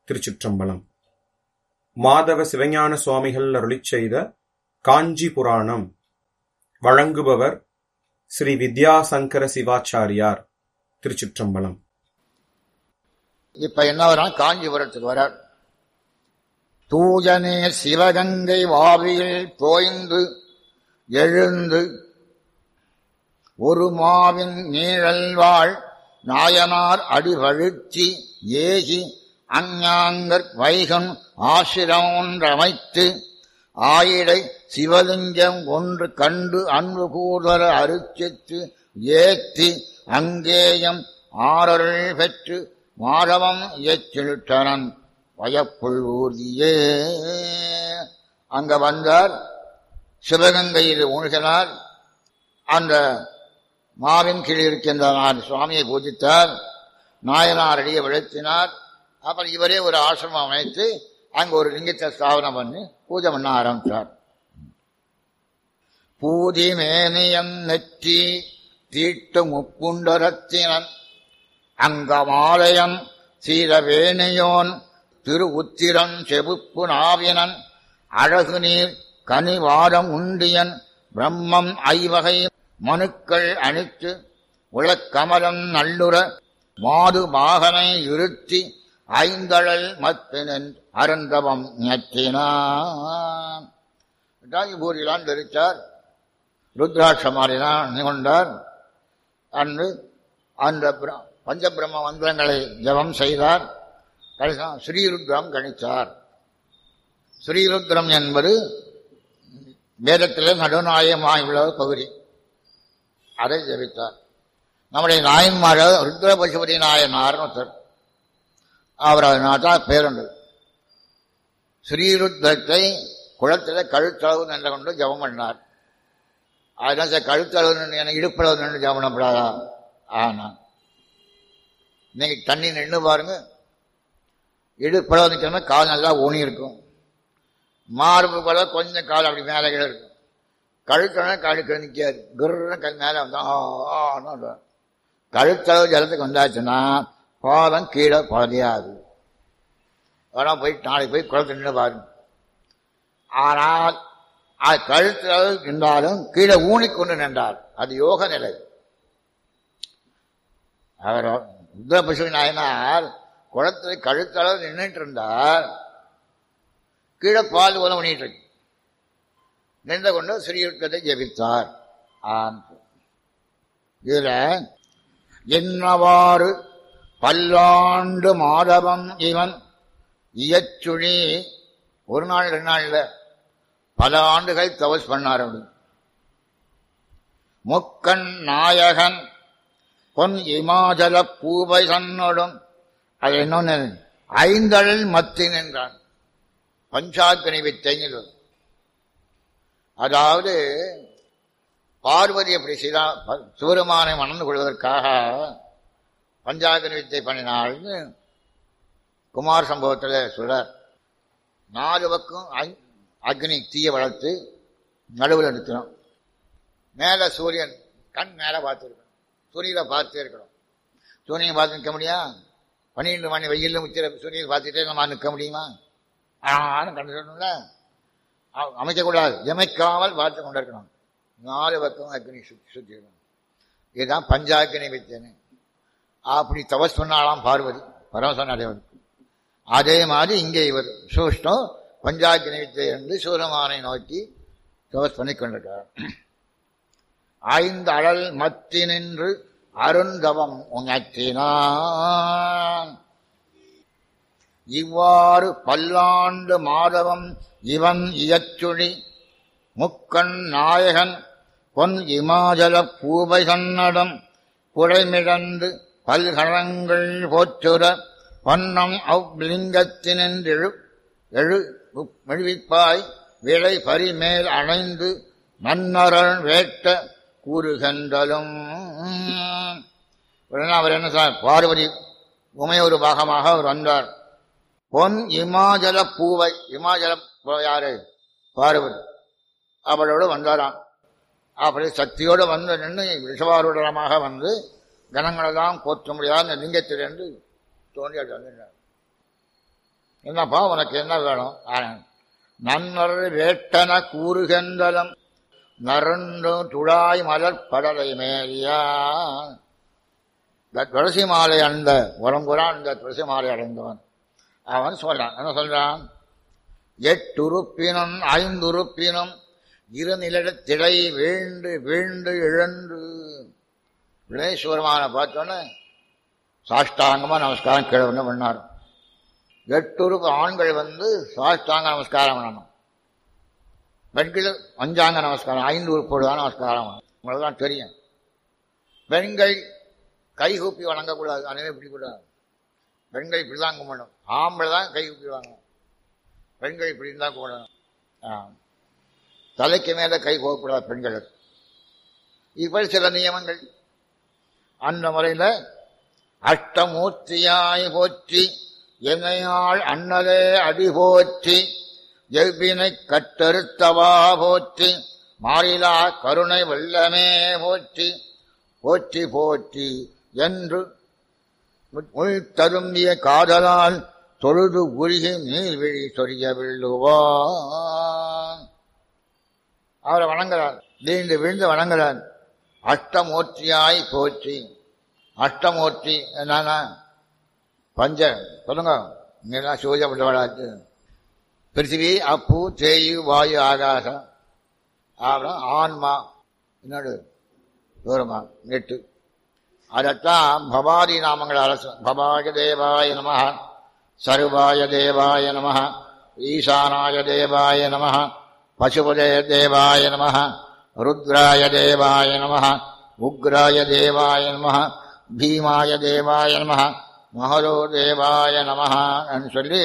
திருச்சிற்றம்பலம் மாதவ சிவஞான சுவாமிகள் அருளிச் செய்த காஞ்சி புராணம் வழங்குபவர் ஸ்ரீ வித்யாசங்கர சிவாச்சாரியார் திருச்சிற்றம்பலம் இப்ப என்ன வரான் காஞ்சிபுரத்துக்கு வரார் தூஜனே சிவகங்கை வாவியில் தோய்ந்து எழுந்து ஒரு மாவின் நீழல் வாழ் நாயனார் அடிவழுத்தி ஏகி அஞ்ஞாங்கற் வைகன் ஆசிரம் ஒன்றமைத்து ஆயிடை சிவலிங்கம் ஒன்று கண்டு அன்பு கூதர அருச்சித்து ஏத்தி அங்கேயம் ஆரருள் பெற்று மாதவம் இயற்றிட்டனன் வயப்புள் ஊர்தியே அங்க வந்தார் சிவகங்கையில் உணுகினார் அந்த மாவின் கீழ் இருக்கின்ற சுவாமியை பூஜித்தார் நாயனார் அடியை விழுத்தினார் அப்புறம் இவரே ஒரு ஆசிரமம் அமைத்து அங்க ஒரு லிங்கத்தை ஸ்தாபனம் பண்ணி பூஜை பண்ண ஆரம்பித்தார் பூதி மேனியன் நெற்றி தீட்டு முப்புண்டரத்தினன் அங்கமாலயன் சீரவேணியோன் திரு உத்திரன் செபுப்பு நாவினன் அழகு நீர் கனிவாரம் உண்டியன் பிரம்மம் ஐவகை மனுக்கள் அணித்து உளக்கமலம் நல்லுற மாது மாகனை இருத்தி ஐந்தழல் மத்தினன் அருந்தவம் ஞற்றினான் பூரிலான் தெரிச்சார் ருத்ராட்ச மாறினான் கொண்டார் அன்று அந்த பஞ்சபிரம்ம மந்திரங்களை ஜபம் செய்தார் கணிசான் ஸ்ரீருத்ரம் கணித்தார் ஸ்ரீருத்ரம் என்பது வேதத்திலே நடுநாயகமாயுள்ள பகுதி அதை ஜபித்தார் நம்முடைய நாயன்மார ருத்ர பசுபதி நாயனார் ஒருத்தர் அவர் அதனால்தான் பேருண்டு ஸ்ரீருத்ரத்தை குளத்தில் கழுத்தளவு நின்று கொண்டு ஜபம் பண்ணார் அதனால் கழுத்தளவு என இடுப்பளவு நின்று ஜபம் பண்ணப்படாதா ஆனா நீங்க தண்ணி நின்று பாருங்க இடுப்பளவு நிற்கிறோம்னா கால் நல்லா ஊனி இருக்கும் மார்பு போல கொஞ்சம் கால் அப்படி மேலே கீழே இருக்கும் கழுத்தளவு கழுக்க நிற்காது குருன்னு கல் மேலே வந்தா கழுத்தளவு ஜலத்துக்கு வந்தாச்சுன்னா பாதம் கீழே பாதையாது ஆனால் போய் நாளைக்கு போய் குளத்து நின்று பாருங்க ஆனால் அது கழுத்தளவு நின்றாலும் கீழே ஊனிக்கொண்டு நின்றார் அது யோக நிலை அவர் ருத்ரபசு நாயனார் குளத்தில் கழுத்தளவு நின்றுட்டு இருந்தார் கீழே பால் உதவ பண்ணிட்டு இருக்கு நின்று கொண்டு ஸ்ரீயுத்தத்தை ஜெபித்தார் இதுல என்னவாறு பல்லாண்டு மாதவம் இவன் இயச்சுழி ஒரு நாள் ரெண்டு நாள்ல பல ஆண்டுகள் தவஸ் பண்ணார் அப்படி முக்கண் நாயகன் பொன் இமாச்சல பூவை சன்னோடும் அது இன்னொன்னு ஐந்தழல் மத்தின் என்றான் பஞ்சாக்கினி வித்தைங்கள் அதாவது பார்வதி அப்படி செய்தா சிவருமானை மணந்து கொள்வதற்காக பஞ்சாக்கினி வித்தை பண்ணினாள்னு குமார் சம்பவத்தில் சொல்றார் நாலு பக்கம் அக்னி தீய வளர்த்து நடுவில் நிறுத்தணும் மேலே சூரியன் கண் மேலே பார்த்துருக்கணும் சூரியனை பார்த்துட்டே இருக்கணும் சூரியனை பார்த்து நிற்க முடியா பன்னிரெண்டு மணி வெயிலில் முச்சிர சூரியனை பார்த்துட்டே நம்ம நிற்க முடியுமா ஆனாலும் கண்டு சொல்லணும்ல அமைக்கக்கூடாது எமைக்காமல் பார்த்து கொண்டு இருக்கணும் நாலு பக்கம் அக்னி சுற்றி சுற்றிடணும் இதுதான் பஞ்சாக்கினி வித்தனு அப்படி தவஸ் பண்ணாலாம் பார்வதி பரமசனாதேவனுக்கு அதே மாதிரி இங்கே இவர் சூஷ்டம் பஞ்சாக்கினி வித்தை என்று சூரமானை நோக்கி தவஸ் பண்ணி கொண்டிருக்கிறார் ஐந்து அழல் மத்தி நின்று அருந்தவம் உணர்த்தினான் இவ்வாறு பல்லாண்டு மாதவம் இவன் இயச்சுழி முக்கண் நாயகன் பொன் இமாச்சல பூவை சன்னடம் குடைமிழந்து பல்கழங்கள் போற்றுற பொன்னம் அவ்லிங்கத்தினென்றெழு எழு மெழுவிப்பாய் விளை பரிமேல் அணைந்து மன்னரன் வேட்ட கூறுகின்றலும் உடனே அவர் என்ன சார் பார்வதி உமையொரு பாகமாக அவர் வந்தார் பொன் இமாச்சல பூவை இமாச்சல யாரு பார்வதி அவளோடு வந்தாராம் அப்படி சக்தியோடு வந்து நின்று விஷவாரூடமாக வந்து கணங்களெல்லாம் போற்ற முடியாத லிங்கத்திலிருந்து தோன்றி அது வந்துட்டார் என்னப்பா உனக்கு என்ன வேணும் ஆ, நன்னர் வேட்டன கூறுகின்றலம் நரண்டு துழாய் மலர் படலை மேலியா இந்த துளசி மாலை அணிந்த உரம்புறான் இந்த துளசி மாலை அடைந்தவன் அவன் சொல்றான் என்ன சொல்றான் எட்டுறுப்பினும் ஐந்துறுப்பினும் இருநிலத்திடை வீழ்ந்து வீழ்ந்து இழந்து வினேஸ்வரமான பார்த்தோன்னே சாஷ்டாங்கமா நமஸ்காரம் கீழே வந்து பண்ணார் எட்டுறுப்பு ஆண்கள் வந்து சாஷ்டாங்க நமஸ்காரம் பண்ணணும் பெண்கள் பஞ்சாங்க நமஸ்காரம் ஐந்து உறுப்போடு தான் நமஸ்காரம் பண்ணணும். உங்களுக்கு தான் தெரியும் பெண்கள் கைகூப்பி வணங்கக்கூடாது அனைவரும் இப்படி கூடாது பெண்கள் இப்படி தான் கும்பிடணும் ஆம்பளை தான் கை கூப்பி வாங்கணும் பெண்கள் இப்படி தான் கூடணும் ஆ. தலைக்கு மேல கை போகக்கூடாது பெண்களுக்கு இப்படி சில நியமங்கள் அந்த முறையில் அஷ்டமூர்த்தியாய் போற்றி என்னையாள் அண்ணலே அடி போற்றி எவ்வினை கட்டறுத்தவா போற்றி மாறிலா கருணை வெள்ளமே போற்றி போற்றி போற்றி என்று உள் தரும்பிய காதலால் தொழுது உருகி நீர்விழி சொரிய விழுவான் அவரை வணங்குறார் வீழ்ந்து வீழ்ந்து வணங்குறார் அஷ்டமூர்த்தியாய் போற்றி அஷ்டமூர்த்தி என்னன்னா பஞ்ச சொல்லுங்க இங்கெல்லாம் சூஜப்பட்டவளாச்சு பிருத்திவி அப்பு தேயு வாயு ஆகாசம் அப்புறம் ஆன்மா என்னோடு தூரமா எட்டு அதைத்தான் பவாதி நாமங்கள் அரசு பவாய தேவாய நம சர்வாய தேவாய நம ஈசானாய தேவாய நம பசுபதே தேவாய நம ருத்ராய தேவாய நம உக்ராய தேவாய நம பீமாய தேவாய நம மகரோ தேவாய நம சொல்லி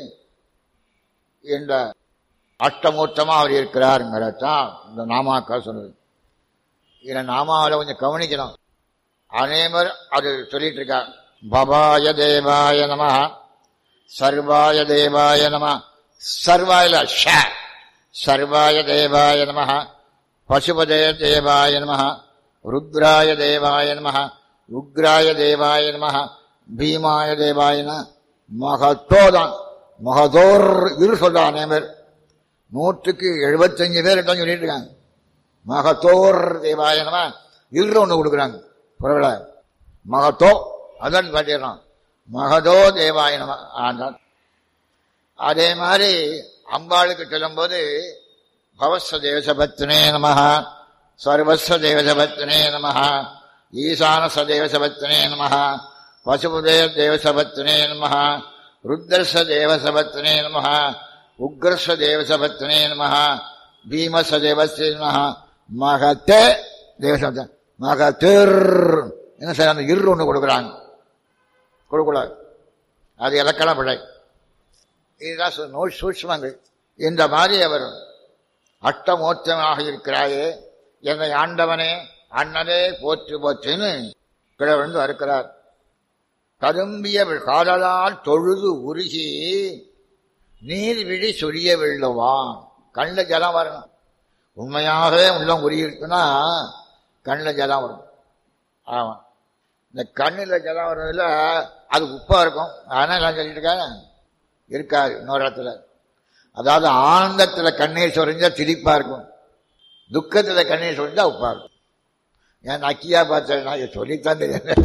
இந்த அஷ்டமூர்த்தமா அவர் இருக்கிறாருங்கிறதான் இந்த நாமாக்கா சொல்லுது இதை நாமாவில் கொஞ்சம் கவனிக்கணும் அனைவர் அது சொல்லிட்டு இருக்கா பபாய தேவாய நம சர்வாய தேவாய நம சர்வாயில ஷ சர்வாய தேவாய நம பசுபதே தேவாய நம ருத்ராய தேவாய நம உக்ராய தேவாய நம பீமாய தேவாய நம மகத்தோதான் மகதோர் இரு சொல்றான் அனைவர் நூற்றுக்கு எழுபத்தஞ்சு பேர் தான் சொல்லிட்டு இருக்காங்க மகத்தோர் தேவாய நம இரு ஒன்று கொடுக்குறாங்க புறவில மகத்தோ அதான் பாட்டிடுறான் மகதோ தேவாய நம ஆண்டான் அதே மாதிரி அம்பாளுக்கு சொல்லும்போது பவஸ்வ தேவசபத்னே நம சர்வஸ்வ தேவசபத்னே நம ஈசானச தேவசபத்னே நம பசுபதே தேவசபத்னே நம ருத்ரச தேவசபத்னே நம உக்ரஸ்வ தேவசபத்னே நம பீமச தேவஸ்ரீ நம மகத்தே தேவசபத்த மகத்திர் என்ன சார் அந்த இரு ஒன்று கொடுக்குறாங்க கொடுக்கூடாது அது இலக்கண பிழை இதுதான் சு- நூல் சூட்சமங்கள் இந்த மாதிரி அவர் அஷ்டமூர்த்தமாக இருக்கிறாயே என்னை ஆண்டவனே அண்ணனே போற்று போற்றுன்னு கிழவந்து வருக்கிறார் கரும்பிய காதலால் தொழுது உருகி நீர் விழி சொரிய விழுவான் கண்ணில் ஜலம் வரணும் உண்மையாகவே உள்ளம் உருகிருக்குன்னா கண்ணில் ஜலம் வரும் ஆமாம் இந்த கண்ணில் ஜலம் வர்றதுல அது உப்பா இருக்கும் ஆனால் நான் சொல்லிட்டு இருக்கேன் இருக்காது இன்னொரு இடத்துல அதாவது ஆனந்தத்துல கண்ணீர் சொரிஞ்சா திரிப்பா இருக்கும் துக்கத்துல கண்ணீர் சொரிஞ்சா உப்பா இருக்கும் ஏன் நக்கியா பார்த்தேன் நான் இதை சொல்லித்தான் தெரியும்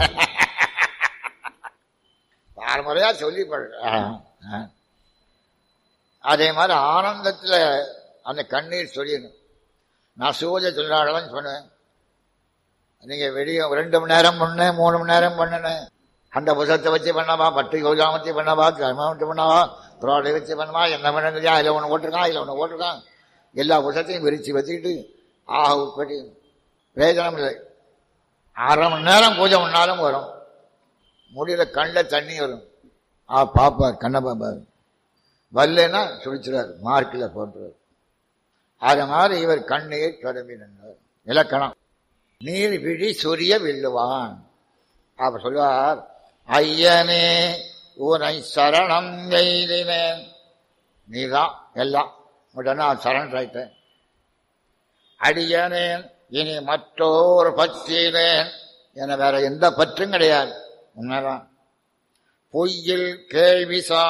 ஆறு முறையா சொல்லி பழ- ஆ, ஆ. அதே மாதிரி ஆனந்தத்துல அந்த கண்ணீர் சொரியணும் நான் சூரிய தொழிலாளர்லாம் சொன்னேன் நீங்க வெளியே ரெண்டு மணி நேரம் பண்ணேன் மூணு மணி நேரம் பண்ணினேன் அந்த புத்தகத்தை வச்சு பண்ணவா பட்டு யோஜாமத்தி பண்ணவா கர்மாவத்தி பண்ணவா ப்ராடை வச்சு பண்ணவா என்ன பண்ணுறியா அதில் ஒன்று ஓட்டிருக்கான் இதில் ஒன்று ஓட்டிருக்கான் எல்லா புத்தகத்தையும் விரிச்சு வச்சுக்கிட்டு ஆஹ் உட்படி பிரயோஜனம் இல்லை அரை மணி நேரம் பூஜை பண்ணாலும் வரும் முடியல கண்ணில் தண்ணி வரும் ஆ பாப்பார் கண்ணை பாப்பார் வரலன்னா சுழிச்சிடார் மார்க்கில் போட்டுருவார் அது மாதிரி இவர் கண்ணீர் தொடங்கி நின்றார் இலக்கணம் நீர் விழி சொரிய வில்லுவான் அவர் சொல்வார் ஐயனே உனை சரணம் எய்தினேன் நீதான் எல்லாம் உடனே நான் சரண் ஆயிட்டேன் அடியனேன் இனி மற்றோர் பற்றினேன் என வேற எந்த பற்றும் கிடையாது உண்மைதான் பொய்யில் கேள்விசால்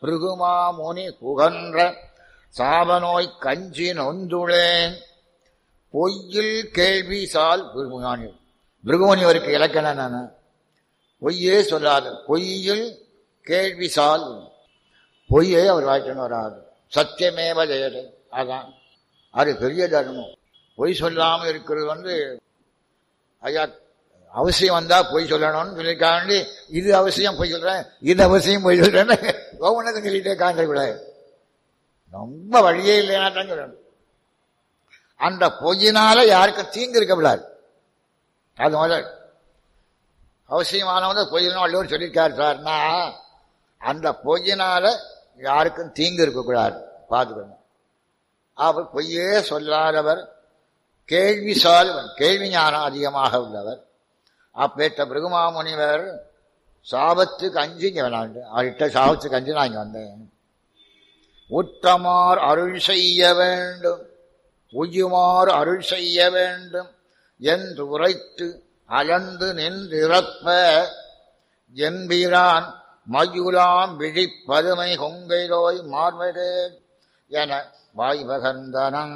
பிருகுமா முனி புகன்ற சாபநோய் கஞ்சி நொந்துளேன் பொய்யில் கேள்வி சால் பிருகுமானி பிருகுமணி அவருக்கு இலக்கணம் என்னன்னு பொய்யே சொல்லாது பொய்யில் கேள்வி சால் பொய்யே அவர் வாய்க்கணும் வராது சத்தியமேவ ஜெயது அதான் அது பெரிய தர்மம் பொய் சொல்லாமல் இருக்கிறது வந்து ஐயா அவசியம் வந்தா பொய் சொல்லணும்னு சொல்லியிருக்காண்டி இது அவசியம் பொய் சொல்றேன் இது அவசியம் பொய் சொல்றேன்னு ஒவ்வொன்றுக்கும் சொல்லிட்டே காண்ட கூட ரொம்ப வழியே இல்லைன்னா தான் சொல்லணும் அந்த பொய்யினால யாருக்கும் தீங்கு இருக்கக்கூடாது அது முதல் அவசியமானவங்க பொய்யணும் வள்ளுவர் சொல்லியிருக்காரு சார்னா அந்த பொய்யினால யாருக்கும் தீங்கு இருக்கக்கூடாது பார்த்துக்கணும் அவர் பொய்யே சொல்லாதவர் கேள்வி சால்வன் கேள்வி ஞானம் அதிகமாக உள்ளவர் அப்பேற்ற பிருகுமாமுனிவர் சாபத்துக்கு அஞ்சு இங்க வேணாண்டு அவர்கிட்ட சாபத்துக்கு அஞ்சு நான் இங்க வந்தேன் உற்றமார் அருள் செய்ய வேண்டும் உய்யுமார் அருள் செய்ய வேண்டும் என்று உரைத்து அலந்து நின்றிறப்ப என்பிரான் மயுலாம் விழிப்பதுமை கொங்கைலோய் மார்வதே என வாய்வகந்தனங்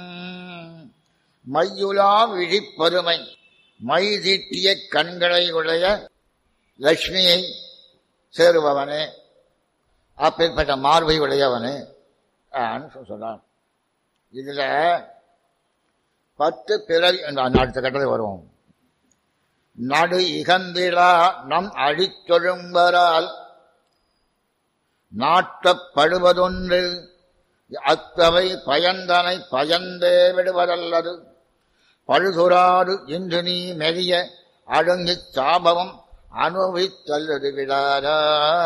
மையுலாம் விழிப்பதுமை மை தீட்டிய கண்களை உடைய லட்சுமியை சேருபவனே அப்பேற்பட்ட மார்பை உடையவனே சொல்றான் இதுல பத்து பிறவி அடுத்த கட்டத்தில் வருவோம் நடு இகந்திலா நம் அழித்தொழும்பரால் நாட்டப்படுவதொன்று அத்தவை பயந்தனை பயந்தே விடுவதல்லது பழுதுராடு இன்று நீ மெரிய அழுங்கிச் சாபவம் அனுபவித்தல்லது விடாதா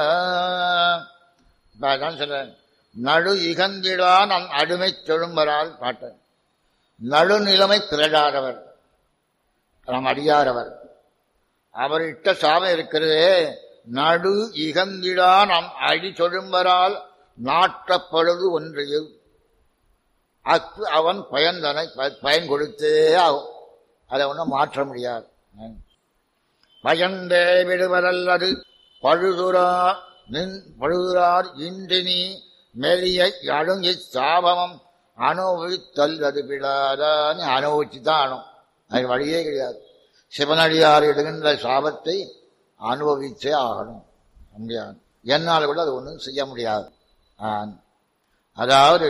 சொல்றேன் நடு இகந்திடா நம் அடிமை தொழும்பரால் பாட்டு நடுநிலைமை பிறடாதவர் நாம் அடியாரவர் அவர் இட்ட சாபம் இருக்கிறதே நடு இகந்திடா நம் அடி தொழும்பரால் நாட்டப்படுது ஒன்றையில் அத்து அவன் பயன்தனை பயன் கொடுத்தே ஆகும் அதை ஒன்றும் மாற்ற முடியாது பயந்தே விடுவதல்லது பழுதுரா நின் பழுதுரார் இன்றினி மெலிய அழுங்கி சாபமம் அனுபவித்தல்லது விடாதான்னு அனுபவிச்சு தான் ஆனும் அது வழியே கிடையாது சிவனடியார் இடுகின்ற சாபத்தை அனுபவிச்சே ஆகணும் முடியாது என்னால் கூட அது ஒன்றும் செய்ய முடியாது அதாவது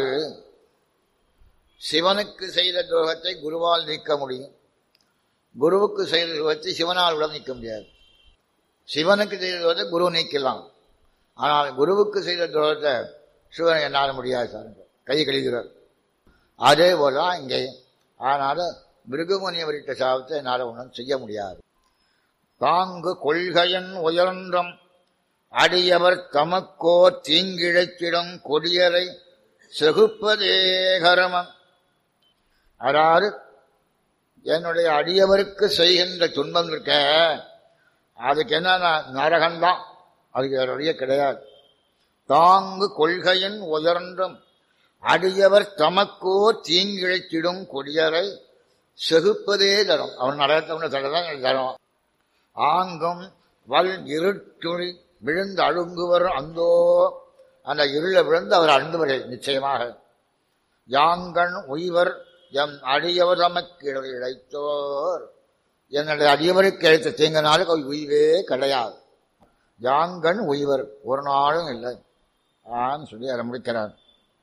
சிவனுக்கு செய்த துரோகத்தை குருவால் நீக்க முடியும் குருவுக்கு செய்த துரோகத்தை சிவனால் கூட நீக்க முடியாது சிவனுக்கு செய்த துரோகத்தை குரு நீக்கலாம் ஆனால் குருவுக்கு செய்த துரோகத்தை சிவன் என்னால் முடியாது சார் கை கழிகிறார் அதே போலதான் இங்கே ஆனால மிருகமுனி அவரிட்ட சாபத்தை என்னால் ஒன்றும் செய்ய முடியாது தாங்கு கொள்கையன் உயர்ந்தம் அடியவர் தமக்கோ தீங்கிழைத்திடும் கொடியரை செகுப்பதே கரமம் அதாவது என்னுடைய அடியவருக்கு செய்கின்ற துன்பம் இருக்க அதுக்கு என்ன நரகம்தான் அதுக்கு வேறுடைய கிடையாது தாங்கு கொள்கையின் உயர்ந்தும் அடியவர் தமக்கோ தீங்கிழைத்திடும் கொடியரை செகுப்பதே தரும் அவன் நரகத்தை தடதான் தரும் ஆங்கும் வல் இருட்டுழி விழுந்து அழுங்குவர் அந்தோ அந்த இருள விழுந்து அவர் அழுந்துவரை நிச்சயமாக யாங்கண் உய்வர் எம் அடியவர் தமக்கு இழைத்தோர் என்னுடைய அடியவருக்கு இழைத்த தீங்கனாலும் அவர் உய்வே கிடையாது யாங்கண் உய்வர் ஒரு நாளும் இல்லை ஆன்னு சொல்லி அதை முடிக்கிறார்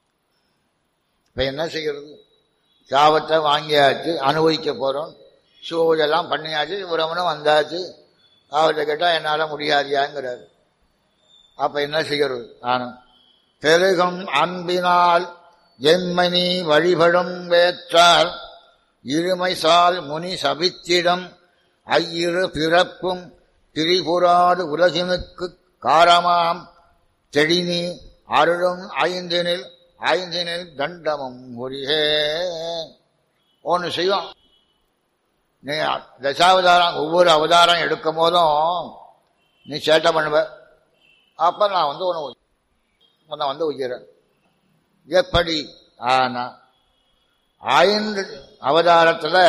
இப்ப என்ன செய்கிறது சாபத்தை வாங்கியாச்சு அனுபவிக்க போறோம் சூழெல்லாம் பண்ணியாச்சு உறவனும் வந்தாச்சு அவர்கிட்ட கேட்டால் என்னால் முடியாதியாங்கிறார் அப்ப என்ன செய்கிறது நானும் பெருகும் அன்பினால் என்மணி வழிபடும் வேற்றால் இருமைசால் முனி சபித்திடம் ஐயிரு பிறப்பும் திரிபுராடு உலகினுக்கு காரமாம் செடினி அருளும் ஐந்தினில் ஐந்தினில் தண்டமும் ஒரிகே ஒன்று செய்வோம் நீ தசாவதாரம் ஒவ்வொரு அவதாரம் எடுக்கும் போதும் நீ சேட்டை பண்ணுவ அப்ப நான் வந்து ஒன்று உன்னை வந்து உயிரேன் எப்படி ஆனா ஐந்து அவதாரத்தில்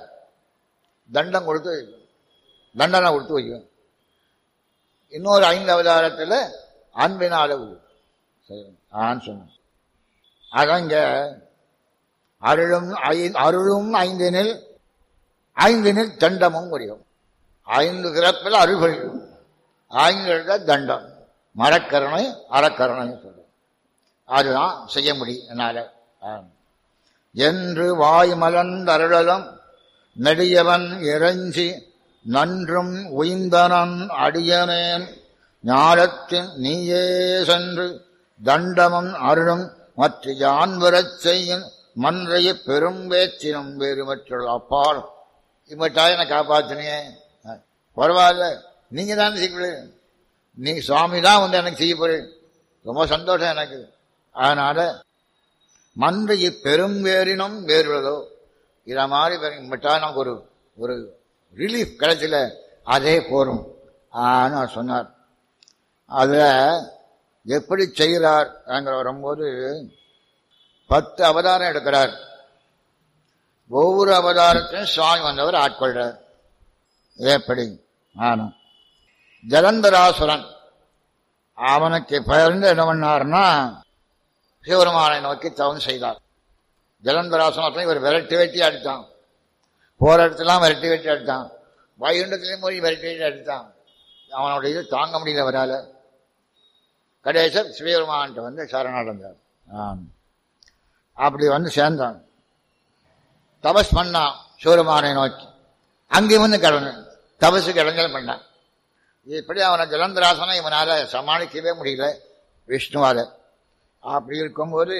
தண்டம் கொடுத்து தண்டனை கொடுத்து வைக்கும் இன்னொரு ஐந்து அவதாரத்தில் அன்பினால ஆன்னு சொன்னான் அதான் இங்க அருளும் ஐ- அருளும் ஐந்தினில் ஐந்தினில் தண்டமும் முடியும் ஐந்து பிறப்பில் அருள்கள் ஐந்து தண்டம் மரக்கருணை அறக்கருணை சொல்லும் அதுதான் செய்ய முடியும் என்னால ஆம். என்று வாய் மலர்ந்தருளலும் நெடியவன் இறைஞ்சி நன்றும் உய்ந்தனன் அடியனேன் ஞானத்தின் நீயே சென்று தண்டமும் அருளும் மற்ற யான் வரச் செய்யும் மன்றைய பெரும் வேச்சினம் வேறு மற்றுள்ள அப்பால் இம்மட்டாய் என்னை காப்பாத்தினியே பரவாயில்ல நீங்க தான் செய்ய நீ சுவாமி தான் வந்து எனக்கு செய்ய போறேன் ரொம்ப சந்தோஷம் எனக்கு அதனால மன்றைய பெரும் வேறினும் வேறுள்ளதோ இத மாதிரி விட்டா நமக்கு ஒரு ஒரு ரிலீஃப் கிடைச்சல அதே போரும் ஆன்னு அவர் சொன்னார் அதுல எப்படி செய்கிறார் அங்க வரும்போது பத்து அவதாரம் எடுக்கிறார் ஒவ்வொரு அவதாரத்தையும் சுவாமி வந்தவர் ஆட்கொள்றார் இது எப்படி ஆனா ஜலந்தராசுரன் அவனுக்கு பெயர்ந்து என்ன பண்ணார்னா சிவருமானை நோக்கி தவம் செய்தார் ஜலந்தராசனத்தை இவர் விரட்டி வெட்டி அடித்தான் போற இடத்துலாம் விரட்டி வெட்டி அடித்தான் வைகுண்டத்திலையும் போய் விரட்டி வெட்டி அடித்தான் அவனுடைய இது தாங்க முடியல வரால கடைசர் சிவபெருமான்ட்ட வந்து சரணடைந்தார் ஆம். அப்படி வந்து சேர்ந்தான் தபஸ் பண்ணான் சிவருமானை நோக்கி அங்கேயும் வந்து கடந்து தபசுக்கு இடைஞ்சல் பண்ணான் இப்படி அவனை ஜலந்தராசனை இவனால சமாளிக்கவே முடியல விஷ்ணுவால அப்படி இருக்கும்போது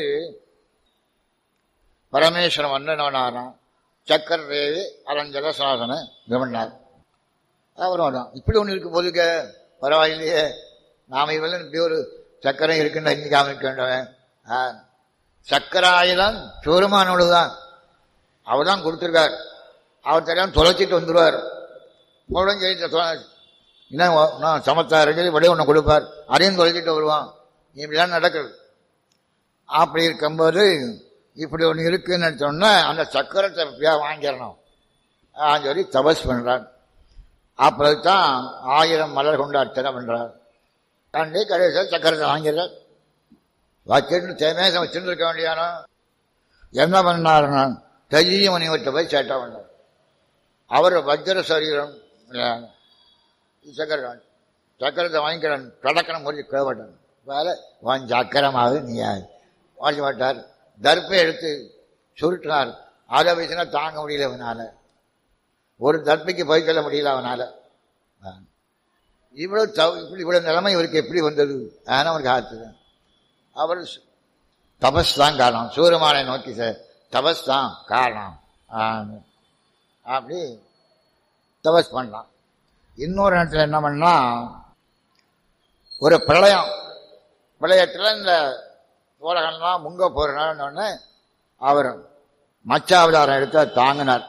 பரமேஸ்வரன் வந்து என்ன பண்ணாராம் சக்கர தேவி அரஞ்சல சாசன கவர்னார் அவரும் தான் இப்படி ஒன்று இருக்கு போதுக்க பரவாயில்லையே நாம இவெல்லாம் இப்படி ஒரு சக்கரம் இருக்குன்னு அறிஞ்சிக்காம இருக்க வேண்டவன் ஆ, சக்கர ஆயுதம் சோருமானோடு தான் அவர் தான் கொடுத்துருக்கார் அவர் தெரியாம தொலைச்சிட்டு வந்துடுவார் உடனே சொல்லி தொ- இன்னும் ஒ- இன்னும் சமத்தார் சொல்லி வழியை ஒன்று கொடுப்பார் அதையும் தொலைச்சிட்டு வருவான் இப்படிலாம் நடக்குது அப்படி இருக்கும்போது இப்படி ஒன்று இருக்குன்னு சொன்னா அந்த சக்கரத்தை எப்படியா வாங்கிடணும் ஆ, சொல்லி தபஸ் பண்றார் அப்பதான் ஆயிரம் மலர் கொண்டு அர்ச்சனை பண்றார் கண்டு கடைசியில் சக்கரத்தை வாங்கிறார் வச்சுட்டு தேமேசம் வச்சுட்டு இருக்க வேண்டியானோ என்ன பண்ணாருன்னா பெரிய முனிவர்கிட்ட போய் சேட்டை பண்ணார் அவர் வஜ்ர சரீரம் இல்லையா? சக்கரம் சக்கரத்தை வாங்கிக்கிறேன் கடக்கணும் முடிஞ்சு கேவட்டன் வேற வான் சக்கரமாக நீ வாங்கி மாட்டார் தர்ப்பை எடுத்து சுருட்டினார் அதை வச்சுனா தாங்க முடியல அவனால ஒரு தர்ப்பைக்கு போய் சொல்ல முடியல அவனால ஆ. இவ்வளவு தவ- இப்படி இவ்வளவு நிலைமை இவருக்கு எப்படி வந்தது ஆனா அவருக்கு ஆச்சு அவர் சு- தபஸ் தான் காரணம் சூரியமானை நோக்கி சார் தபஸ் தான் காரணம் ஆ. அப்படி தபஸ் பண்ணலாம் இன்னொரு இடத்துல என்ன பண்ணா ஒரு பிரளயம் பிரளயத்தில் இந்த உலகம்லாம் முங்க போறோன்னு அவர் மச்சாவதாரம் எடுத்து தாங்கினார்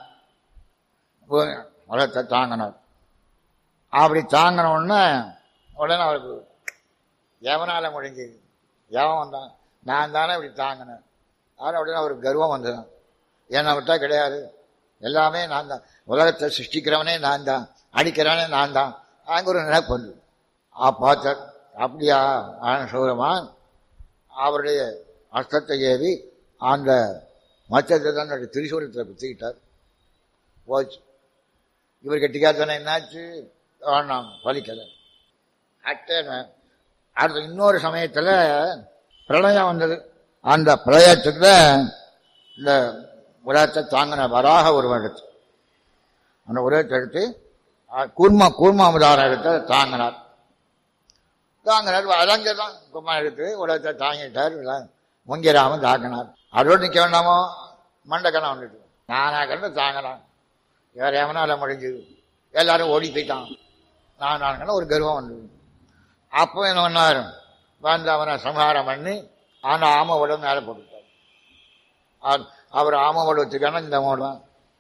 உலகத்தை தாங்கினார் அப்படி தாங்கின உடனே உடனே அவருக்கு எவனால முடிஞ்சது எவன் வந்தான் நான் தானே இப்படி தாங்கினேன் ஆனால் உடனே அவருக்கு கர்வம் வந்தது என்னை விட்டா கிடையாது எல்லாமே நான் தான் உலகத்தை சிருஷ்டிக்கிறவனே நான் தான் அடிக்கிறவனே நான் தான் அங்கே ஒரு நினைப்பு வந்து ஆ பார்த்தார் அப்படியா ஆன சூரமான் அவருடைய அஸ்தத்தை ஏறி அந்த மச்சத்தை தன்னுடைய திரிசூலத்தில் குத்திக்கிட்டார் போச்சு இவர் கெட்டிக்காத்தனை என்னாச்சு வேணாம் பலிக்கலை அட்டேன்னு அடுத்த இன்னொரு சமயத்தில் பிரளயம் வந்தது அந்த பிரளயத்துக்கு இந்த உலகத்தை தாங்கின வராக உருவம் எடுத்து அந்த உலகத்தை எடுத்து அஹ், கூர்மா கூர்மாமுதாரம் எடுத்து தாங்கினார் தாங்கினார் அலங்கர் தான் கும்மா எடுத்து உலகத்தை தாங்கிட்டார் எல்லாம் முங்கிராமன் தாங்கினார் அதோடு நிற்க வேண்டாமோ மண்டக்கணம் வந்துட்டு நானா கண்டு தாங்கினான் வேற எவனால முடிஞ்சது எல்லாரும் ஓடி போயிட்டான் நான் நான் ஒரு கர்வம் வந்தது அப்போ என்ன பண்ணார் வந்து அவனை சம்ஹாரம் பண்ணி அந்த ஆம உடம்பு மேலே போட்டுட்டார் அவர்- அவர் ஆம உடம்புக்கான இந்த மூலம்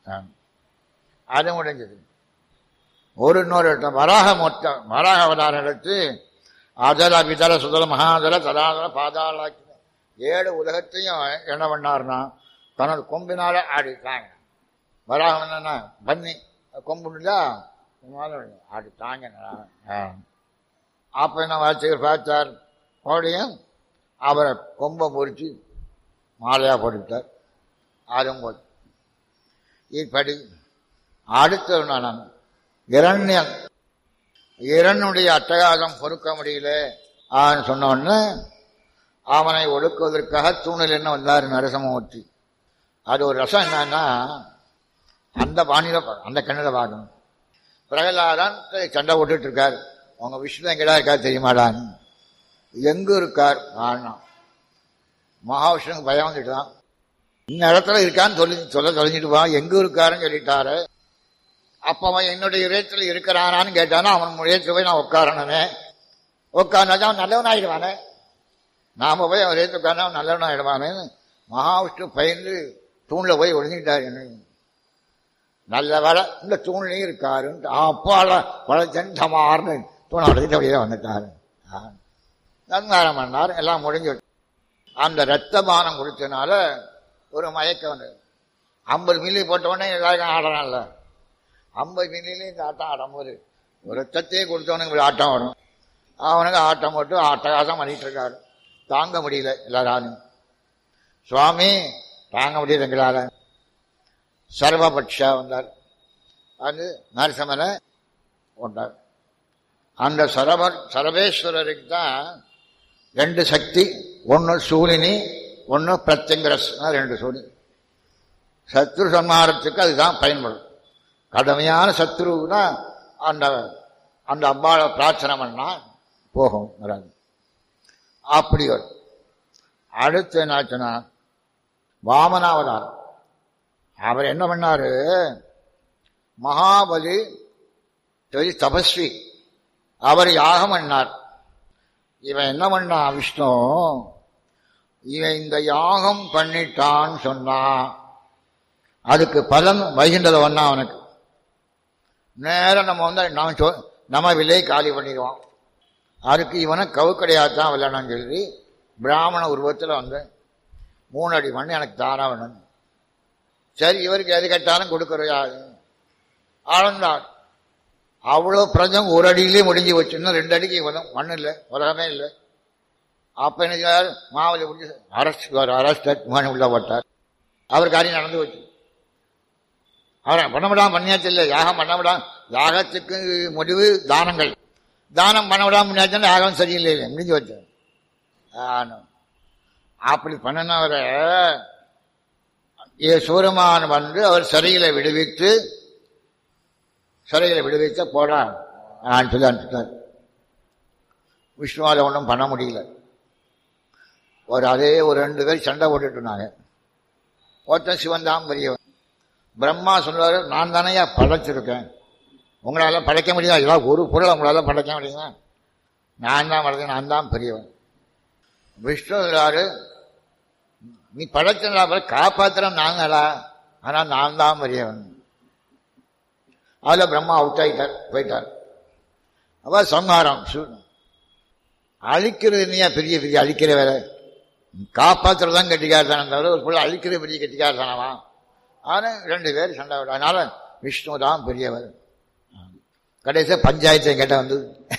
அது முடிஞ்சது ஒரு இன்னொரு இடம் வராக மொத்தம் வராக அவதாரம் எடுத்து அதல விதல சுதல மகாதல தலாதல பாதாளாக்கி ஏழு உலகத்தையும் என்ன பண்ணார்னா தன்னோட கொம்பினால ஆடிட்டாங்க வராகம் என்னன்னா பன்னி கொம்புண்டா ஆடி தாங்க அப்ப என்ன வார்த்தைகள் பார்த்தார் மறுபடியும் அவரை கொம்பை முறிச்சு மாலையாக போட்டுவிட்டார் அதுவும் போச்சு இப்படி அடுத்த நான் இரண்யன் இரனுடைய அட்டகாசம் பொறுக்க முடியல ஆன்னு சொன்ன உடனே அவனை ஒடுக்குவதற்காக தூணில் என்ன வந்தார் நரசமூர்த்தி அது ஒரு ரசம் என்னன்னா அந்த பாணியில பா- அந்த கண்ணில் பார்க்கணும் பிரகலாதான் சண்டை போட்டுட்டு இருக்கார் உங்க விஷ்ணு எங்கடா இருக்கார் தெரியுமாடான்னு எங்க இருக்கார் ஆனா மகாவிஷ்ணுக்கு பயம் வந்துட்டு தான் இந்த இடத்துல இருக்கான்னு சொல்லி சொல்ல தொலைஞ்சிட்டு வா எங்க இருக்காருன்னு சொல்லிட்டாரு அப்ப அவன் என்னுடைய இறையத்தில் இருக்கிறானான்னு கேட்டானா அவன் முறையத்தில் போய் நான் உட்காரணுமே உட்கார்ந்தா அவன் நல்லவன் ஆயிடுவானே நாம போய் அவன் இறையத்தில் உட்கார்ந்தா அவன் நல்லவன் ஆயிடுவானேன்னு மகாவிஷ்ணு பயந்து தூண்ல போய் ஒழிஞ்சிட்டார் என்ன நல்ல வேலை இந்த தூண்லையும் இருக்காருன்ட்டு அப்பால பழச்சன் சமார்னு தூணை அடைச்சிட்டு அப்படியே வந்துட்டாரு நன்காரம் பண்ணார் எல்லாம் முடிஞ்சு அந்த ரத்த பானம் குடிச்சனால ஒரு மயக்கம் வந்தது ஐம்பது மில்லி போட்ட உடனே எல்லாருக்கும் ஆடுறான்ல ஐம்பது மில்லியில இந்த ஆட்டம் ஆடும்போது ஒரு ரத்தத்தையே கொடுத்தவனுக்கு ஒரு ஆட்டம் வரும் அவனுக்கு ஆட்டம் போட்டு அட்டகாசம் பண்ணிட்டு இருக்காரு தாங்க முடியல எல்லாராலும் சுவாமி தாங்க முடியல எங்களால சர்வபக்ஷா வந்தார் அது நரசமனை கொண்டார் அந்த சரப சரபேஸ்வரருக்கு தான் ரெண்டு சக்தி ஒன்று சூலினி ஒன்று பிரத்யங்கரஸ் ரெண்டு சூழி சத்ரு சம்ஹாரத்துக்கு அதுதான் பயன்படும் கடுமையான சத்ருனா அந்த அந்த அம்பாவை பிரார்த்தனை பண்ணா போகும் வராது அப்படி வரும் அடுத்து என்னாச்சுன்னா வாமனாவதாரம் அவர் என்ன பண்ணாரு மகாபலி பெரிய தபஸ்வி அவர் யாகம் பண்ணார் இவன் என்ன பண்ணா விஷ்ணு இவன் இந்த யாகம் பண்ணிட்டான்னு சொன்னா அதுக்கு பலன் வைகின்றத ஒன்னா அவனுக்கு நேரம் நம்ம வந்து நம்ம சொ- நம்ம விலை காலி பண்ணிடுவான் அதுக்கு இவனை கவுக்கடையாத்தான் விளையாடணும்னு சொல்லி பிராமண உருவத்தில் வந்து மூணு அடி மண் எனக்கு தாரா வேணும் சரி இவருக்கு எது கேட்டாலும் கொடுக்கறையாது ஆழ்ந்தார் அவ்வளோ பிரஜம் ஒரு அடியிலே முடிஞ்சு வச்சு இன்னும் ரெண்டு அடிக்கு வரும் மண் இல்லை உலகமே இல்லை அப்ப என்ன செய்வார் மாவலி முடிஞ்சு அரஸ்ட் அரஸ்ட் உள்ள போட்டார் அவர் காரியம் நடந்து வச்சு அவரை பண்ணவிடாம பண்ணியாச்சு இல்லை யாகம் பண்ணவிடாம யாகத்துக்கு முடிவு தானங்கள் தானம் பண்ணவிடாம பண்ணியாச்சுன்னா யாகம் சரியில்லை இல்லை முடிஞ்சு வச்சு ஆனும். அப்படி பண்ணினவரை ஏ சூரமான் வந்து அவர் சிறையில விடுவித்து சிறையில விடுவித்த போடா சொல்லி அனுப்பிட்டார் விஷ்ணுவால ஒன்றும் பண்ண முடியல ஒரு அதே ஒரு ரெண்டு பேர் சண்டை போட்டுட்டு இருந்தாங்க ஒருத்தன் சிவன் தான் பெரியவன் பிரம்மா சொல்றாரு நான் தானையா படைச்சிருக்கேன் உங்களால படைக்க முடியாது ஏதாவது ஒரு பொருளை உங்களால படைக்க முடியுமா நான் தான் படைச்சேன் நான் தான் பெரியவன் விஷ்ணு சொல்றாரு நீ படைச்சா காப்பாத்துறோம் நாங்களா ஆனா நான் தான் பெரியவன் அதுல பிரம்மா அவுட் ஆயிட்டார் போயிட்டார் அப்ப சம்ஹாரம் சு- அழிக்கிறது இல்லையா பெரிய பெரிய அழிக்கிற வேலை காப்பாத்துறது தான் கெட்டிக்காரதானே தவிர ஒரு பிள்ளை அழிக்கிற பெரிய கெட்டிக்காரதானவா ஆனா ரெண்டு பேர் சண்டை விட அதனால விஷ்ணு தான் பெரியவர் கடைசியா பஞ்சாயத்து என்கிட்ட வந்து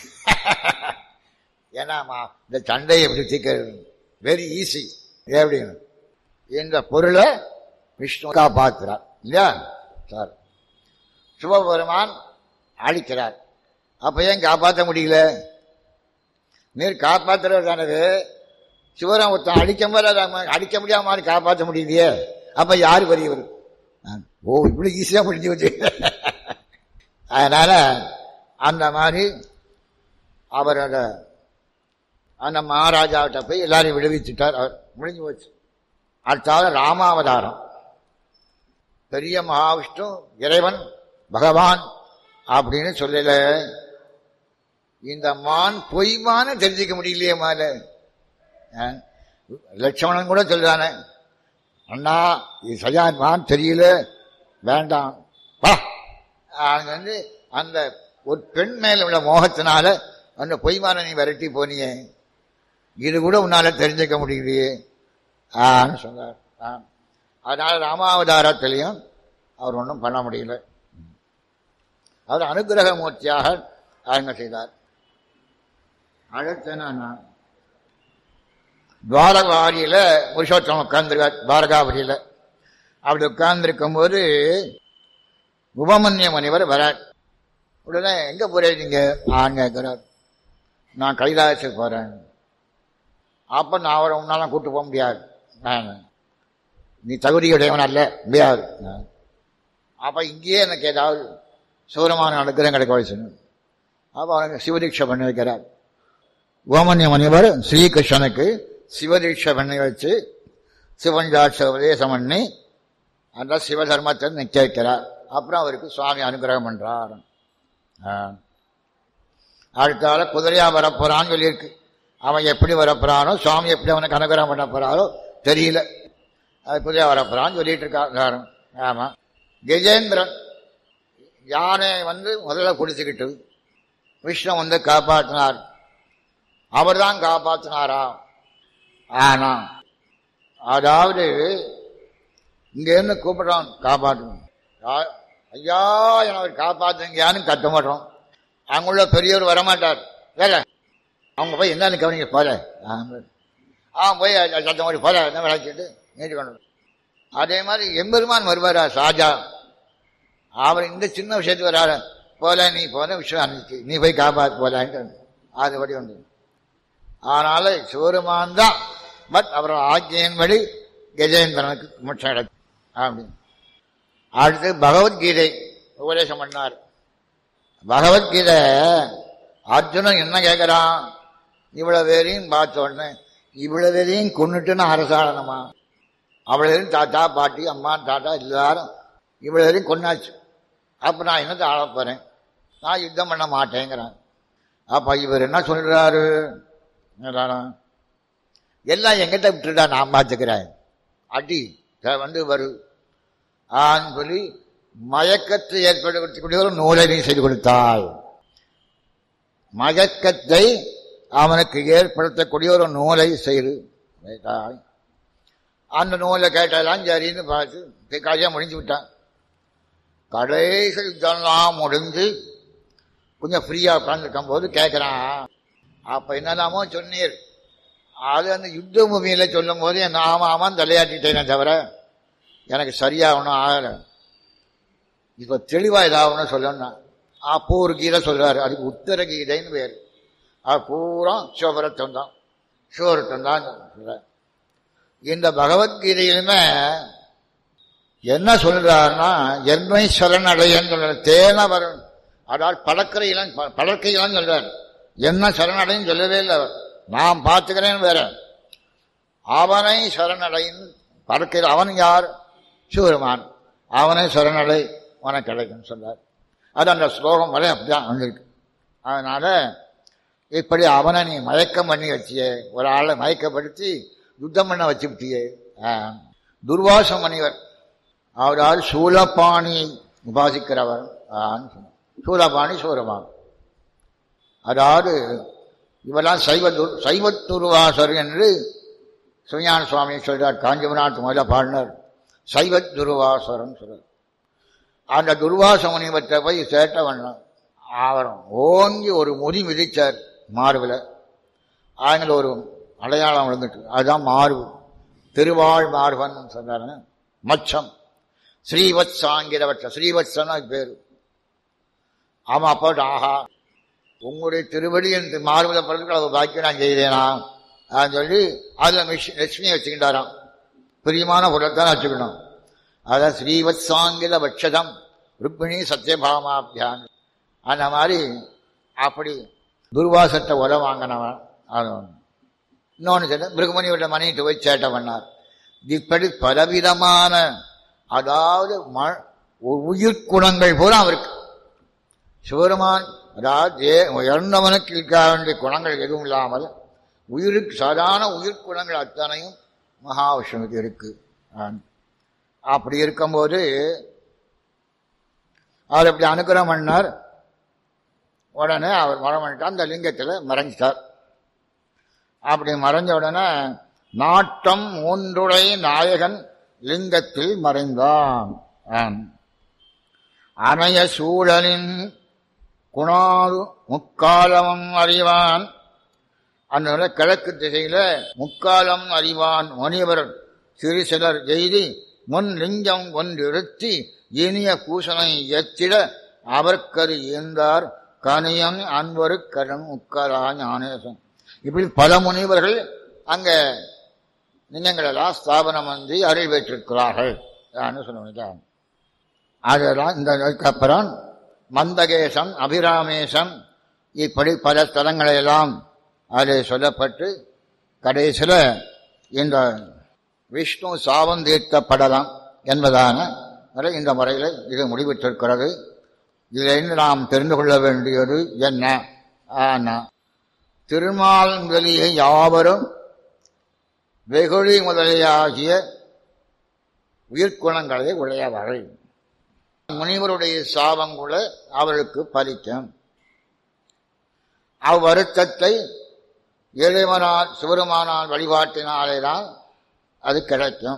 ஏன்னாமா இந்த சண்டையை எப்படி தீர்க்கிறது வெரி ஈஸி எப்படின்னு இந்த பொருளை விஷ்ணு காப்பாத்துறார் இல்லையா சார் சிவபெருமான் அழிக்கிறார் அப்ப ஏன் காப்பாற்ற முடியல நீர் காப்பாத்துறது தானது சிவராம் ஒருத்தன் அடிக்க மாதிரி அடிக்க முடியாம மாதிரி காப்பாற்ற முடியலையே அப்ப யாரு பெரியவர் நான், ஓ இப்படி ஈஸியா முடிஞ்சு வச்சு அதனால அந்த மாதிரி அவரோட அந்த மகாராஜாவிட்ட போய் எல்லாரையும் விடுவிச்சுட்டார் அவர் முடிஞ்சு போச்சு அடுத்தாவது ராமாவதாரம் பெரிய மகாவிஷ்ணு இறைவன் பகவான் அப்படின்னு சொல்லல இந்த மான் பொய்மான்னு தெரிஞ்சுக்க முடியலையே மால அஹ், லட்சுமணன் கூட சொல்றானே அண்ணா இது சரியா மான் தெரியல வேண்டாம் வா அவங்க வந்து அந்த ஒரு பெண் மேல உள்ள மோகத்தினால அந்த பொய்மான நீ விரட்டி போனியே இது கூட உன்னால தெரிஞ்சுக்க முடியலையே ஆன்னு சொன்னார் ஆ. அதனால ராமாவதாரத்திலையும் அவர் ஒன்றும் பண்ண முடியல அவர் அனுகிரக மூர்த்தியாக அவங்க செய்தார் அடுத்து என்னன்னா துவாரகாரியில புருஷோத்தமம் உட்கார்ந்துருக்கார் துவாரகாபுரியில அப்படி உட்கார்ந்துருக்கும் போது உபமன்ய முனிவர் வரார் உடனே எங்க போறீங்க நான் கேட்கிறார் நான் கைலாசத்துக்கு போறேன் அப்ப நான் அவரை உன்னால கூட்டு போக முடியாது நான் நீ தகுதியுடையவன் அல்ல முடியாது அப்ப இங்கேயே எனக்கு ஏதாவது சூரமான அனுகிரகம் கிடைக்க வச்சுன்னு அப்ப அவனுக்கு சிவதீட்சை பண்ணி வைக்கிறார் ஓமன்ய முனிவர் ஸ்ரீகிருஷ்ணனுக்கு சிவதீட்சை பண்ணி வச்சு சிவஞ்சாட்ச உபதேசம் பண்ணி அந்த சிவதர்மத்தை நிக்க வைக்கிறார் அப்புறம் அவருக்கு சுவாமி அனுகிரகம் பண்றார் அடுத்தால குதிரையா வரப்போறான்னு சொல்லியிருக்கு அவன் எப்படி வரப்போறானோ சுவாமி எப்படி அவனுக்கு அனுகிரகம் பண்ண போறாரோ தெரியல அது குதிரையா வரப்போறான்னு சொல்லிட்டு இருக்காரு ஆமா கஜேந்திரன் யானை வந்து முதல்ல குடிச்சுக்கிட்டு விஷ்ணு வந்து காப்பாற்றினார் அவர் தான் காப்பாற்றினாரா ஆனா அதாவது இங்கேருந்து கூப்பிடுறான் காப்பாற்றணும் ஐயா என அவர் காப்பாற்றுங்கயான்னு கத்த மாட்டோம் அங்குள்ள பெரியவர் வரமாட்டார் வேற அவங்க போய் என்னன்னு கவனிக்க போல ஆ போய் சத்தம் மாதிரி போல என்ன விளைச்சிட்டு நீட்டி கொண்டு அதே மாதிரி எம்பெருமான் வருவாரா சாஜா அவர் இந்த சின்ன விஷயத்துக்கு வராரு போல நீ போன விஷயம் அனுப்பிச்சு நீ போய் காப்பாத்து போலான்ட்டு அதுபடி வந்து அதனால சிவருமான் தான் பட் அவர் ஆக்கியின்படி கஜேந்திரனுக்கு முட்சம் கிடைக்கும் அப்படின்னு அடுத்து பகவத்கீதை உபதேசம் பண்ணார் பகவத்கீதை அர்ஜுனன் என்ன கேட்கிறான் இவ்வளவு பேரையும் பார்த்த உடனே இவ்வளவு பேரையும் கொண்டுட்டுன்னு அரசாடணுமா அவ்வளவு தாத்தா பாட்டி அம்மா தாத்தா எல்லாரும் இவ்வளவு பேரையும் கொண்டாச்சு அப்ப நான் என்னத்தை ஆள போறேன் நான் யுத்தம் பண்ண மாட்டேங்கிறேன் அப்ப இவர் என்ன சொல்றாரு எல்லாம் எங்கிட்ட விட்டுட்டா நான் பார்த்துக்கிறேன் அடி வந்து வரு ஆன்னு சொல்லி மயக்கத்தை ஏற்படுத்தக்கூடிய ஒரு நூலை நீ செய்து கொடுத்தாள் மயக்கத்தை அவனுக்கு ஏற்படுத்தக்கூடிய ஒரு நூலை செய்து வைத்தாள் அந்த நூலை கேட்டதெல்லாம் சரின்னு பார்த்து காரியா முடிஞ்சு விட்டான் கடைசி யுத்தம்லாம் முடிஞ்சு கொஞ்சம் ஃப்ரீயா உட்காந்துருக்கும் போது கேட்கிறான் அப்ப என்னதாமோ சொன்னீர் அது அந்த யுத்த பூமியில சொல்லும் போது என் ஆமா ஆமான்னு தலையாட்டிட்டேனே தவிர எனக்கு சரியா ஒன்றும் ஆகல இப்ப தெளிவா ஏதாவது சொல்லணும் அப்போ ஒரு கீதை சொல்றாரு அதுக்கு உத்தர கீதைன்னு பேரு அது பூரா சிவபரத்தம் தான் சிவபரத்தம் தான் சொல்ற இந்த பகவத்கீதையிலுமே என்ன சொல்றாருன்னா என்னை சரணடையன்னு சொல்ற தேன வரும் அதாவது படக்கரையிலாம் படக்கையிலாம் சொல்றாரு என்ன சரணடைன்னு சொல்லவே இல்லை நான் பார்த்துக்கிறேன் வேற அவனை சரணடையின் படக்கையில் அவன் யார் சிவருமான் அவனை சரணடை உனக்கு கிடைக்கும் சொல்றார் அது அந்த ஸ்லோகம் வரை அப்படிதான் வந்திருக்கு அதனால இப்படி அவனை நீ மயக்கம் பண்ணி வச்சியே ஒரு ஆளை மயக்கப்படுத்தி யுத்தம் பண்ண வச்சுவிட்டியே துர்வாச மணிவர் அவரால் சூலப்பாணியை உபாசிக்கிறவர் சூலபாணி சூரமான் அதாவது இவெல்லாம் சைவ சைவ துருவாசர் என்று சிவஞான சுவாமி சொல்றார் காஞ்சிபுரநாத் முதல பாடினார் சைவ துருவாசரம் சொல்றார் அந்த துர்வாச முனிவற்றை போய் சேட்டவன் ஆவரம் ஓங்கி ஒரு முடி மிதிச்சார் மார்பில் அதில் ஒரு அடையாளம் விழுந்துட்டு அதுதான் மார்பு திருவாழ் மார்பன் சொன்னாரு மச்சம் ஸ்ரீவத் சாங்கிரவற்ற ஸ்ரீவத்சன் பேரு ஆமா அப்போ ஆஹா உங்களுடைய திருவடி என்று மார்புல பிறகு அவர் பாக்கியம் நான் செய்தேனா அப்படின்னு சொல்லி அதுல லட்சுமி வச்சுக்கிட்டாராம் பிரியமான பொருளைத்தான் வச்சுக்கணும் அதான் ஸ்ரீவத் சாங்கில வட்சதம் ருக்மிணி சத்யபாமாபியான் அந்த மாதிரி அப்படி துர்வாசத்தை உர வாங்கினவன் அது இன்னொன்று சொல்ல மிருகமணியோட மணிட்டு போய் சேட்டை பண்ணார் இப்படி பலவிதமான அதாவது உயிர் குணங்கள் போல அவருக்கு சிவருமான் அதாவது இறந்தவனுக்கு இருக்க வேண்டிய குணங்கள் எதுவும் இல்லாமல் உயிருக்கு சாதாரண உயிர் குணங்கள் அத்தனையும் மகாவிஷ்ணுவுக்கு இருக்கு அப்படி இருக்கும்போது அவர் அப்படி அனுகிரகம் பண்ணார் உடனே அவர் மரம் பண்ணிட்டார் அந்த லிங்கத்தில் மறைஞ்சிட்டார் அப்படி மறைஞ்ச உடனே நாட்டம் மூன்றுடை நாயகன் லிங்கத்தில் மறைந்தான் அணைய சூழலின் குணாது முக்காலமும் அறிவான் அந்த கிழக்கு திசையில முக்காலம் அறிவான் முனிவர் சிறு சிலர் எய்தி முன் லிங்கம் ஒன்றிருத்தி இனிய பூசனை எத்திட அவர்க்கரு ஈந்தார் கனியன் அன்பரு கடன் உக்கரா ஞானேசன் இப்படி பல முனிவர்கள் அங்க லிங்கங்கள் எல்லாம் ஸ்தாபனம் வந்து அருள் பெற்றிருக்கிறார்கள் சொல்லுவாங்க அதெல்லாம் இந்த அப்புறம் மந்தகேசம் அபிராமேசம் இப்படி பல ஸ்தலங்களை எல்லாம் அதில் சொல்லப்பட்டு கடைசியில் இந்த விஷ்ணு சாபம் தீர்த்தப்படலாம் என்பதான வரை இந்த முறையில் இது முடிவிட்டிருக்கிறது இதிலிருந்து நாம் தெரிந்து கொள்ள வேண்டியது என்ன ஆனா திருமால் முதலிய யாவரும் வெகுளி முதலியாகிய உயிர்க்குணங்களை உடையவர்கள் முனிவருடைய சாபம் கூட அவர்களுக்கு பலிக்கும் அவ்வருத்தத்தை இறைவனால் சிவருமானால் வழிபாட்டினாலேதான் அது கிடைக்கும்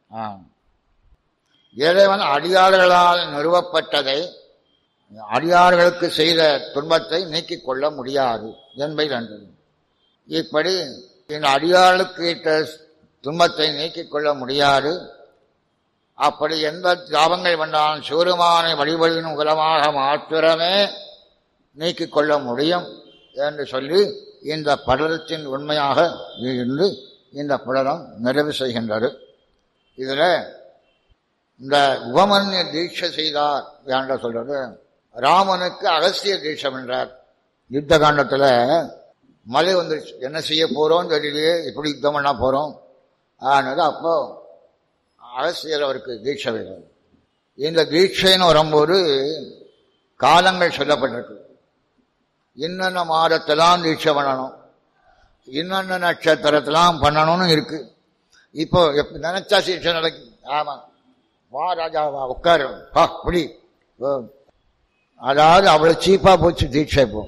இறைவன் அடியாளர்களால் நிறுவப்பட்டதை அடியார்களுக்கு செய்த துன்பத்தை நீக்கிக் கொள்ள முடியாது என்பதை நன்றது இப்படி இந்த அடியாளுக்கு இட்ட துன்பத்தை நீக்கிக் கொள்ள முடியாது அப்படி எந்த தாபங்கள் வந்தாலும் சிவருமானை வழிபடியின் மூலமாக மாத்திரமே நீக்கிக் கொள்ள முடியும் என்று சொல்லி இந்த படலத்தின் உண்மையாக இருந்து இந்த படலம் நிறைவு செய்கின்றது இதில் இந்த உபமன்ய தீட்சை செய்தார் என்ற சொல்றது ராமனுக்கு அகஸ்திய தீட்சம் என்றார் யுத்த காண்டத்தில் மழை வந்துருச்சு என்ன செய்ய போறோம் தெரியலையே எப்படி யுத்தம் பண்ண போறோம் ஆனது அப்போ அகஸ்தியர் அவருக்கு தீட்சை வேணும் இந்த தீட்சைன்னு வரும்போது காலங்கள் சொல்லப்பட்டிருக்கு இன்னென்ன மாதத்தெல்லாம் தீட்சை பண்ணணும் இன்னென்ன நட்சத்திரத்தெல்லாம் பண்ணணும்னு இருக்கு இப்போ எப்ப நினைச்சா தீட்சை நடக்கும் ஆமா வா ராஜா வா உட்காரு வா புடி அதாவது அவ்வளவு சீப்பா போச்சு தீட்சை இப்போ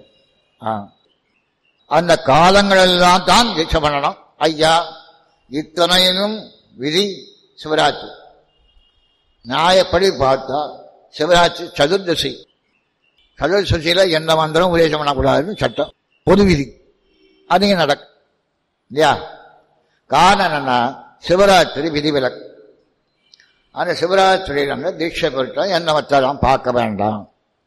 அந்த காலங்கள் எல்லாம் தான் தீட்சை பண்ணணும் ஐயா இத்தனையிலும் விதி சிவராத்திரி நியாயப்படி பார்த்தா சிவராத்திரி சதுர்தசி சதுர்தசியில எந்த மந்திரம் உபதேசம் பண்ணக்கூடாதுன்னு சட்டம் பொது விதி அதுங்க நடக்கும் இல்லையா காரணம் என்னன்னா சிவராத்திரி விதிவிலக்கு அந்த சிவராத்திரியில தீட்சை பெற்றால் எந்த மத்தெல்லாம் பார்க்க வேண்டாம்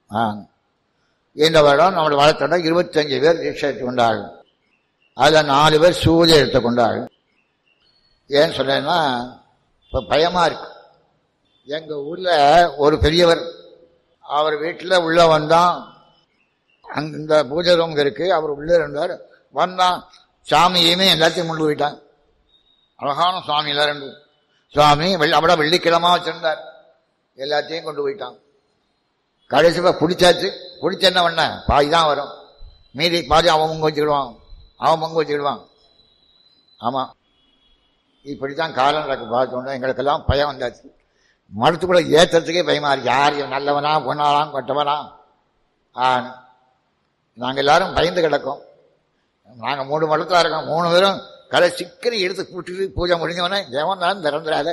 இந்த வருடம் நம்மளோட வளர்த்தோட இருபத்தஞ்சு பேர் தீட்சை எடுத்துக்கொண்டார்கள் அதில் நாலு பேர் சூரிய எடுத்துக்கொண்டார்கள் ஏன்னு சொன்னேன்னா இப்போ பயமா இருக்கு எங்க ஊர்ல ஒரு பெரியவர் அவர் வீட்டில் உள்ள வந்தான் அங்க இந்த பூஜை ரூம் இருக்கு அவர் உள்ளே இருந்தார் வந்தான் சாமியுமே எல்லாத்தையும் கொண்டு போயிட்டான் அழகான சுவாமி எல்லாம் ரெண்டு சுவாமி அவட வெள்ளிக்கிழமா வச்சிருந்தார் எல்லாத்தையும் கொண்டு போயிட்டான் கடைசி பிடிச்சாச்சு பிடிச்ச என்ன பண்ண பாதி தான் வரும் மீதி பாதி அவன் பங்கு வச்சுக்கிடுவான் அவன் பங்கு வச்சுக்கிடுவான் ஆமா இப்படித்தான் காலம் நடக்கு பார்த்தோன்னா எங்களுக்கெல்லாம் பயம் வந்தாச்சு மரத்துக்குள்ள ஏத்துறதுக்கே பயமா இருக்கு யார் நல்லவனா பொண்ணாலாம் கொட்டவனா ஆன்னு நாங்கள் எல்லாரும் பயந்து கிடக்கோம் நாங்கள் மூணு மடத்தில் இருக்கோம் மூணு பேரும் கலை சிக்கரி எடுத்து கூட்டிட்டு பூஜை முடிஞ்சவனே தேவன் தான் திறந்துடாத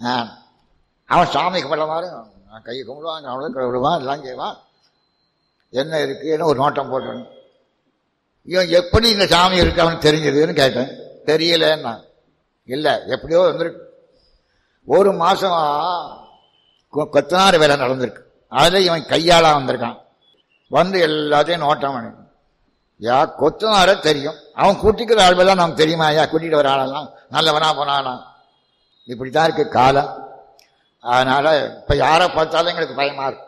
அவன் சாமிக்கு பட மாதிரி நான் கையை கும்பிடுவான் அவனும் விடுவான் எல்லாம் செய்வான் என்ன இருக்குன்னு ஒரு நோட்டம் போட்டேன் இவன் எப்படி இந்த சாமி இருக்கு அவனுக்கு தெரிஞ்சதுன்னு கேட்டேன் தெரியலன்னா இல்லை எப்படியோ வந்துருக்கு ஒரு மாசம் கொத்தனார் வேலை நடந்திருக்கு அதில் இவன் கையாளா வந்திருக்கான் வந்து எல்லாத்தையும் நோட்டம் பண்ணி யா கொத்தனார தெரியும் அவன் கூட்டிக்கிற ஆள்வெல்லாம் நமக்கு தெரியுமா ஐயா கூட்டிட்டு வர ஆளெல்லாம் நல்லவனா போனானா இப்படித்தான் இருக்கு காலம் அதனால இப்ப யாரை பார்த்தாலும் எங்களுக்கு பயமா இருக்கு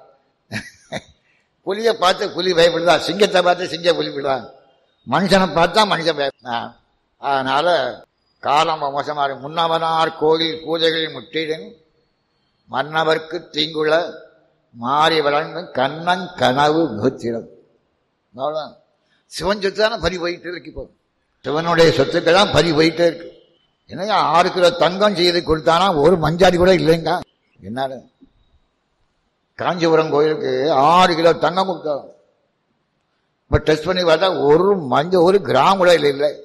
புலியை பார்த்து புலி பயப்படுதா சிங்கத்தை பார்த்து சிங்க புலிப்படுதா மனுஷனை பார்த்தா மனுஷன் பய அதனால காலம் மோசமா இருக்கு முன்னவனார் கோயில் பூஜைகளில் முற்றிடும் மன்னவர்க்கு தீங்குள்ள மாறி வளர்ந்து கண்ணன் கனவு முகத்திடம் அவ்வளவுதான் சிவன் சொத்து தானே பறி போயிட்டு இருக்கு இப்போ சிவனுடைய சொத்துக்கள் தான் பறி போயிட்டே இருக்கு என்னங்க ஆறு கிலோ தங்கம் செய்து கொடுத்தானா ஒரு மஞ்சாடி கூட இல்லைங்க என்ன காஞ்சிபுரம் கோயிலுக்கு ஆறு கிலோ தங்கம் கொடுத்தோம் இப்போ டெஸ்ட் பண்ணி பார்த்தா ஒரு மஞ்சள் ஒரு கிராம் கூட இல்லை இல்லை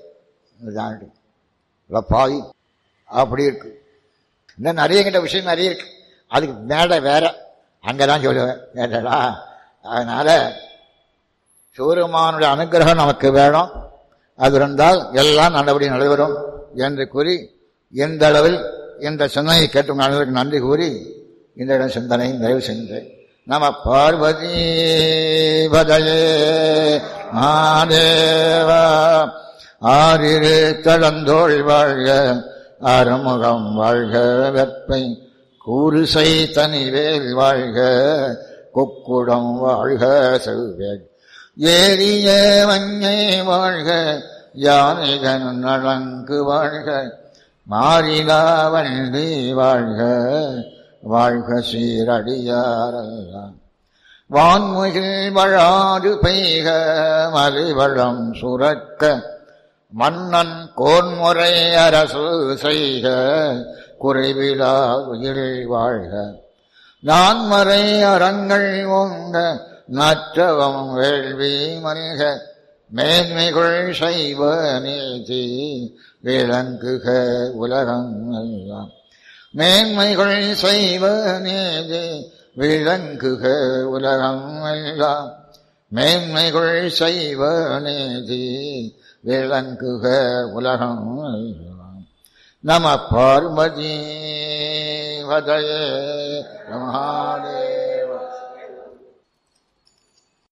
பாவி அப்படி இருக்கு இன்னும் நிறைய கிட்ட விஷயம் நிறைய இருக்கு அதுக்கு மேடை வேற அங்கதான் சொல்லுவேன் கேட்டடா அதனால சிவருமானுடைய அனுகிரகம் நமக்கு வேணும் அது இருந்தால் எல்லாம் நல்லபடி நடைபெறும் என்று கூறி எந்த அளவில் இந்த சிந்தனையை கேட்டும் அனைவருக்கு நன்றி கூறி இந்த இடம் சிந்தனை நிறைவு சென்றேன் நம பார்வதி பதையே மாதேவா ஆறிரு தடந்தோள் வாழ்க அறுமுகம் வாழ்க வெப்பை கூறுசை தனிவேல் வாழ்க கொக்குடம் வாழ்க செவ்வேல் ஏறிய மஞ்சை வாழ்க யானைகன் நலங்கு வாழ்க மாறிலா வண்டி வாழ்க வாழ்க சீரடியாரெல்லாம் வான்முகில் வழாது பெய்க மலிவளம் சுரக்க மன்னன் கோன்முறை அரசு செய்க குறைவிலா உயிர் வாழ்க நான்மறை அறங்கள் ஓங்க நற்றவம் வேள்வி மல்க மேன்மைகள் செய்வ நீதி விளங்குக உலகம் எல்லாம் மேன்மைகள் செய்வ நீதி விளங்குக உலகம் எல்லாம் மேன்மைகள் செய்வ நீதி விளங்குக உலகம் எல்லாம் நம பார்வதி வதயே மகாதே